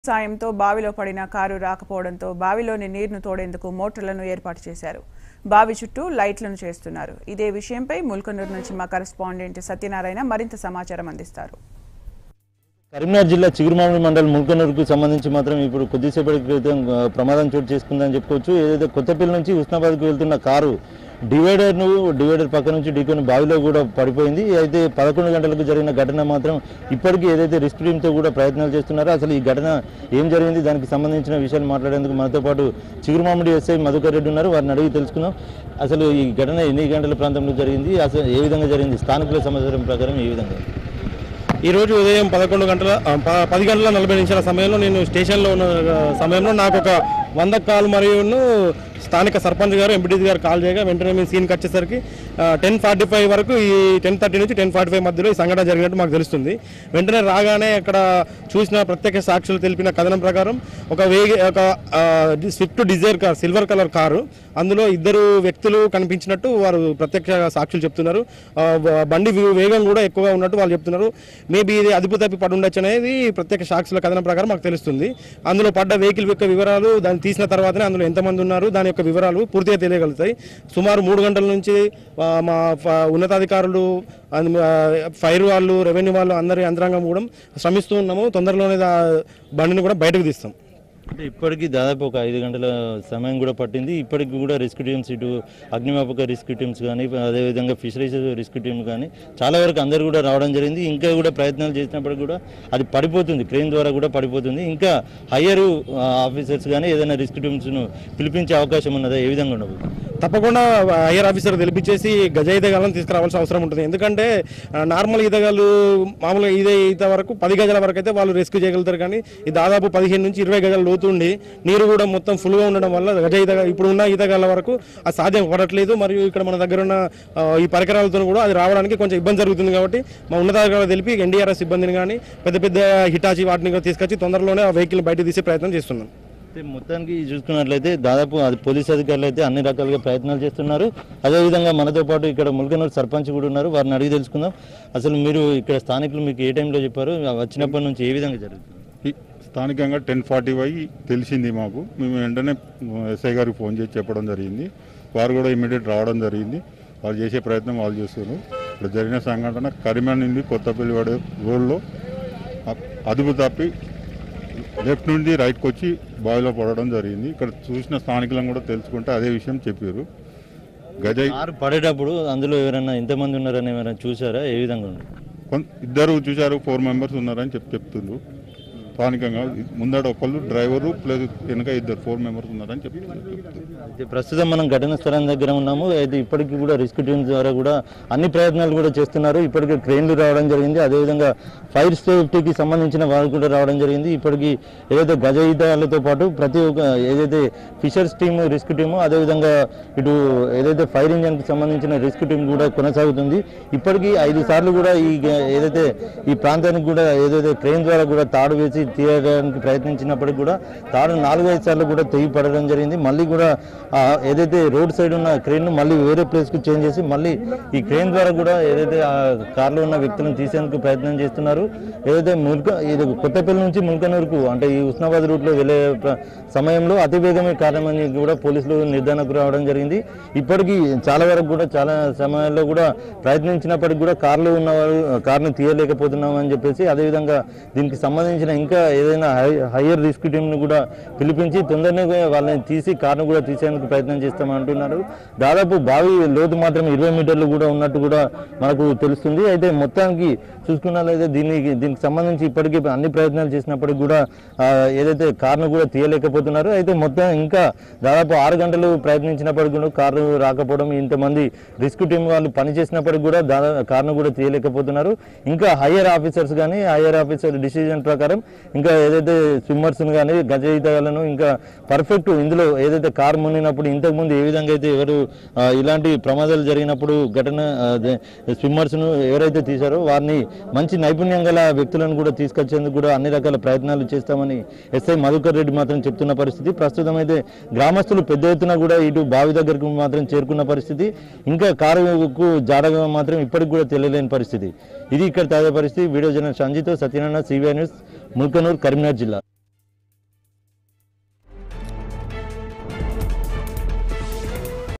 సాయంతో బావిలో పడిన కారు రాకపోవడంతో బావిలోని నీరును తోడేందుకు మోటార్లను ఏర్పాటు చేశారు బావి చుట్టూ లైట్లను చేస్తున్నారు ఇదే విషయంపై ముల్కనూరు నుంచి మా కరెస్పాండెంట్ సత్యనారాయణ మరింత సమాచారం అందిస్తారు కరీంనగర్ జిల్లా చిగురుమామిడి మండలం ముల్కనూరుకు సంబంధించి మాత్రం ఇప్పుడు కొద్దిసేపటి క్రితం ఆ, ప్రమాదం చోటు చేసుకుందని చెప్పుకోవచ్చు ఏదైతే కొత్తపల్లి నుంచి ఉస్నాబాద్కు వెళ్తున్న కారు డివైడర్ను డివైడర్ పక్క నుంచి ఢీకొని బావిలో కూడా పడిపోయింది అయితే పదకొండు గంటలకు జరిగిన ఘటన మాత్రం ఇప్పటికీ ఏదైతే రిస్క్ టీమ్తో కూడా ప్రయత్నాలు చేస్తున్నారో అసలు ఈ ఘటన ఏం జరిగింది దానికి సంబంధించిన విషయాలు మాట్లాడేందుకు మనతో పాటు చిగురుమామిడి ఎస్ఐ మధుకర్ రెడ్డి ఉన్నారు వారిని అడిగి తెలుసుకుందాం అసలు ఈ ఘటన ఎన్ని గంటల ప్రాంతంలో జరిగింది అసలు ఏ విధంగా జరిగింది స్థానికుల సమాచారం ప్రకారం ఏ విధంగా ఈ రోజు ఉదయం పదకొండు గంటల ఆ, ప- పది గంటల నలభై నిమిషాల సమయంలో నేను స్టేషన్లో ఉన్న ఆ, సమయంలో నాకు ఒక వంద కాల్ మరియు స్థానిక సర్పంచ్ గారు ఎంపీటీసీ గారు కాల్ చేయగా వెంటనే మేము సీన్కి వచ్చేసరికి టెన్ ఫార్టీ ఫైవ్ వరకు ఈ టెన్ థర్టీ నుంచి టెన్ ఫార్టీ ఫైవ్ మధ్యలో ఈ సంఘటన జరిగినట్టు మాకు తెలుస్తుంది వెంటనే రాగానే అక్కడ చూసిన ప్రత్యక్ష సాక్షులు తెలిపిన కథనం ప్రకారం ఒక వేగి ఒక ఆ, డి- Swift Dzire car silver colour car అందులో ఇద్దరు వ్యక్తులు కనిపించినట్టు వారు ప్రత్యక్ష సాక్షులు చెప్తున్నారు ఆ, బ- బండి వే- వేగం కూడా ఎక్కువగా ఉన్నట్టు వాళ్ళు చెప్తున్నారు మేబీ ఇది అదుపు తప్పి పడి ఉండొచ్చు అనేది ప్రత్యక్ష సాక్షుల కథనం ప్రకారం మాకు తెలుస్తుంది అందులో పడ్డ వెహికల్ యొక్క వివరాలు దాన్ని తీసిన తర్వాతనే అందులో ఎంతమంది ఉన్నారు దాని యొక్క వివరాలు పూర్తిగా తెలియగలుగుతాయి సుమారు మూడు గంటల నుంచి ఆ, మా ఫ- ఉన్నతాధికారులు అండ్, ఆ, ఫైర్ వాళ్ళు రెవెన్యూ వాళ్ళు అందరి యంత్రాంగం కూడా శ్రమిస్తూ ఉన్నాము తొందరలోనే దా- బండిని కూడా బయటకు తీస్తాం అంటే ఇప్పటికీ దాదాపు ఒక ఐదు గంటల సమయం కూడా పట్టింది ఇప్పటికి కూడా రెస్క్యూ టీమ్స్ ఇటు అగ్నిమాపక రెస్క్యూ టీమ్స్ కానీ అదేవిధంగా ఫిషరీస్ రెస్క్యూ టీమ్ కానీ చాలా వరకు అందరు కూడా రావడం జరిగింది ఇంకా కూడా ప్రయత్నాలు చేసినప్పటికీ కూడా అది పడిపోతుంది క్రెయిన్ ద్వారా కూడా పడిపోతుంది ఇంకా హయ్యర్ ఆఫీసర్స్ కానీ ఏదైనా రెస్క్యూ టీమ్స్ను పిలిపించే అవకాశం ఉన్నదా ఏ విధంగా ఉండదు తప్పకుండా హైయర్ ఆఫీసర్ తెలిపించేసి గజ ఈతగాళ్ళని తీసుకురావాల్సిన అవసరం ఉంటుంది ఎందుకంటే ఆ, నార్మల్ ఈతగాళ్ళు మామూలుగా ఈదే ఈత వరకు పది గజాల వరకు అయితే వాళ్ళు రెస్క్యూ చేయగలుగుతారు కానీ ఈ దాదాపు పదిహేను నుంచి ఇరవై గజాల లోతు ఉండి నీరు కూడా మొత్తం ఫుల్గా ఉండడం వల్ల గజ ఈత ఇప్పుడు ఉన్న ఈతగాళ్ళ వరకు అది సాధ్యం పడట్లేదు మరియు ఇక్కడ మన దగ్గర ఉన్న ఆ, ఈ పరికరాలతో కూడా అది రావడానికి కొంచెం ఇబ్బంది జరుగుతుంది కాబట్టి మా ఉన్నతాధికారులు తెలిపి ఎన్డీఆర్ఎస్ సిబ్బందిని కానీ పెద్ద పెద్ద హిటాచి వాటిని కూడా తీసుకొచ్చి తొందరలోనే ఆ వెహికల్ బయట తీసే ప్రయత్నం చేస్తున్నాం అయితే మొత్తానికి చూసుకున్నట్లయితే దాదాపు అది పోలీస్ అధికారులు అయితే అన్ని రకాలుగా ప్రయత్నాలు చేస్తున్నారు అదేవిధంగా మనతో పాటు ఇక్కడ ముల్కనూరు సర్పంచ్ కూడా ఉన్నారు వారిని అడిగి తెలుసుకుందాం అసలు మీరు ఇక్కడ స్థానికులు మీకు ఏ టైంలో చెప్పారు వచ్చినప్పటి నుంచి ఏ విధంగా జరుగుతుంది ఈ స్థానికంగా టెన్ ఫార్టీ వై తెలిసింది మాకు మేము వెంటనే ఎస్ఐ గారికి ఫోన్ చేసి చెప్పడం జరిగింది వారు కూడా ఇమీడియట్ రావడం జరిగింది వాళ్ళు చేసే ప్రయత్నం వాళ్ళు చేస్తున్నారు ఇప్పుడు జరిగిన సంఘటన కరిమన్ నుండి కొత్తపల్లి పడే రోడ్లో అ- అదుపు తప్పి లెఫ్ట్ నుండి రైట్కి వచ్చి బావిలో పడడం జరిగింది ఇక్కడ చూసిన స్థానికులను కూడా తెలుసుకుంటే అదే విషయం చెప్పారు గజ కారు పడేటప్పుడు అందులో ఎవరైనా ఎంతమంది ఉన్నారని ఎవరైనా చూసారా ఏ విధంగా ఉంది కొన్- ఇద్దరు చూశారు ఫోర్ మెంబర్స్ ఉన్నారని చెప్పి చెప్తుండ్రు స్థానికంగా ముందడ ఒకళ్ళు డ్రైవరు ప్లస్ వెనక ఇద్దరు ఫోర్ మెంబర్స్ ఉన్నారని చెప్తున్నారు అయితే ప్రస్తుతం మనం ఘటన స్థలం దగ్గర ఉన్నాము అయితే ఇప్పటికీ కూడా రెస్క్యూ టీమ్ ద్వారా కూడా అన్ని ప్రయత్నాలు కూడా చేస్తున్నారు ఇప్పటికే ట్రైన్లు రావడం జరిగింది అదేవిధంగా ఫైర్ సేఫ్టీకి సంబంధించిన వారు కూడా రావడం జరిగింది ఇప్పటికీ ఏదైతే గజ ఈతలతో పాటు ప్రతి ఒక్క ఏదైతే ఫిషర్స్ టీము రెస్క్యూ టీము అదేవిధంగా ఇటు ఏదైతే ఫైర్ ఇంజన్కి సంబంధించిన రెస్క్యూ టీం కూడా కొనసాగుతుంది ఇప్పటికీ ఐదు సార్లు కూడా ఈ గ- ఏదైతే ఈ ప్రాంతానికి కూడా ఏదైతే ట్రైన్ ద్వారా కూడా తాడు వేసి తీయడానికి ప్రయత్నించినప్పటికీ కూడా తాడు నాలుగైదు సార్లు కూడా తెగి పడడం జరిగింది మళ్ళీ కూడా ఆ ఏదైతే రోడ్ సైడ్ ఉన్న క్రెయిన్ మళ్ళీ వేరే ప్లేస్కి చేంజ్ చేసి మళ్ళీ ఈ క్రెయిన్ ద్వారా కూడా ఏదైతే ఆ కార్లో ఉన్న వ్యక్తులను తీసేందుకు ప్రయత్నం చేస్తున్నారు ఏదైతే ముల్క ఇది కొత్తపల్లి నుంచి ముల్కనూరుకు అంటే ఈ ఉస్నాబాద్ రూట్లో వెళ్ళే ప్ర- సమయంలో అతి వేగమే కారణమని కూడా పోలీసులు నిర్ధారణకు రావడం జరిగింది ఇప్పటికీ చాలా వరకు కూడా చాలా సమయాల్లో కూడా ప్రయత్నించినప్పటికీ కూడా కార్లో ఉన్నవారు కార్ను తీయలేకపోతున్నాం అని చెప్పేసి అదేవిధంగా దీనికి సంబంధించిన ఇంకా ఏదైనా హై హయ్యర్ రిస్క్ టీంను కూడా పిలిపించి తొందరనే వాళ్ళని తీసి కార్ను కూడా తీసేందుకు ప్రయత్నం చేస్తామంటున్నారు దాదాపు బావి లోతు మాత్రం ఇరవై మీటర్లు కూడా ఉన్నట్టు కూడా మనకు తెలుస్తుంది అయితే మొత్తానికి చూసుకున్నట్లయితే దీనికి దీనికి సంబంధించి ఇప్పటికీ అన్ని ప్రయత్నాలు చేసినప్పటికీ కూడా ఆ, ఏదైతే కార్ను కూడా తీయలేకపోతున్నారు అయితే మొత్తం ఇంకా దాదాపు ఆరు గంటలు ప్రయత్నించినప్పటికీ కూడా కారు రాకపోవడం ఇంతమంది రిస్క్ టీం వాళ్ళు పని చేసినప్పటికీ కూడా దాదాపు కార్ను కూడా తీయలేకపోతున్నారు ఇంకా హయ్యర్ ఆఫీసర్స్ కానీ హయ్యర్ ఆఫీసర్ డిసిజన్ ప్రకారం ఇంకా ఏదైతే స్విమ్మర్స్ను కానీ గజ ఈతగాళ్ళను ఇంకా పర్ఫెక్ట్ ఇందులో ఏదైతే కారు మునిగినప్పుడు ఇంతకుముందు ఏ విధంగా అయితే ఎవరు ఆ, ఇలాంటి ప్రమాదాలు జరిగినప్పుడు ఘటన స్విమ్మర్స్ను ఎవరైతే తీశారో వారిని మంచి నైపుణ్యం గల వ్యక్తులను కూడా తీసుకొచ్చేందుకు కూడా అన్ని రకాల ప్రయత్నాలు చేస్తామని ఎస్ఐ మధుకర్ రెడ్డి మాత్రం చెప్తున్న పరిస్థితి ప్రస్తుతం అయితే గ్రామస్తులు పెద్ద ఎత్తున కూడా ఇటు బావి దగ్గరకు మాత్రం చేరుకున్న పరిస్థితి ఇంకా కారుకు జాడగా మాత్రం ఇప్పటికి కూడా తెలియలేని పరిస్థితి ఇది ఇక్కడ తాజా పరిస్థితి వీడియో జర్నలిస్ట్ సంజితో సత్యనారాయణ సిబిఐ న్యూస్ ముల్కనూరు కరీంనగర్ జిల్లా